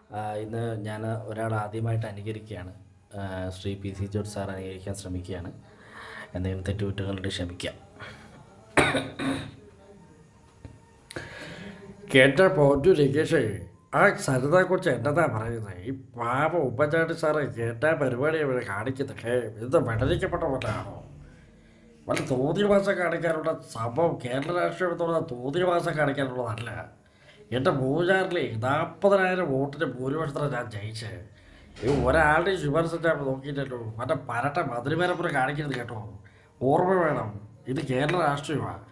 ആ, ഇന്ന് ഞാൻ ഒരാൾ ആദ്യമായിട്ട് അനുകരിക്കുകയാണ് ആ, Shri P C George sir അനുകരിക്കാൻ ശ്രമിക്കുകയാണ് എന്തെങ്കിലും തെറ്റുകുറ്റങ്ങളുണ്ട് ക്ഷമിക്കാം കേട്ട പോറ്റു രകേഷേ ആ സരിതയെക്കുറിച്ച് എന്നതാ പറയുന്നത് ഈ പാപ ഉമ്മൻചാണ്ടി സാറ് കേട്ട പരിപാടി ഇവിടെ കാണിക്കുന്നതൊക്കെ ഇത് വെടലിക്കപ്പെട്ട പോലെയാണോ വല്ല തോന്നിയവാസം കാണിക്കാനുള്ള സംഭവം കേരള രാഷ്ട്രീയം എന്ന് പറഞ്ഞാൽ തോന്നിയവാസം കാണിക്കാനുള്ളതല്ല എൻ്റെ മൂന്നാറിലെ നാൽപ്പതിനായിരം വോട്ടിന് ഭൂരിപക്ഷത്തിലാണ് ഞാൻ ജയിച്ചത് ഈ ഒരാളുടെ ശുപാർശ ഞാൻ നോക്കിയിട്ടല്ലോ മറ്റേ പരട്ട മധുരപരപ്പുറം കാണിക്കരുത് കേട്ടോ ഓർമ്മ വേണം ഇത് കേരള രാഷ്ട്രീയമാണ്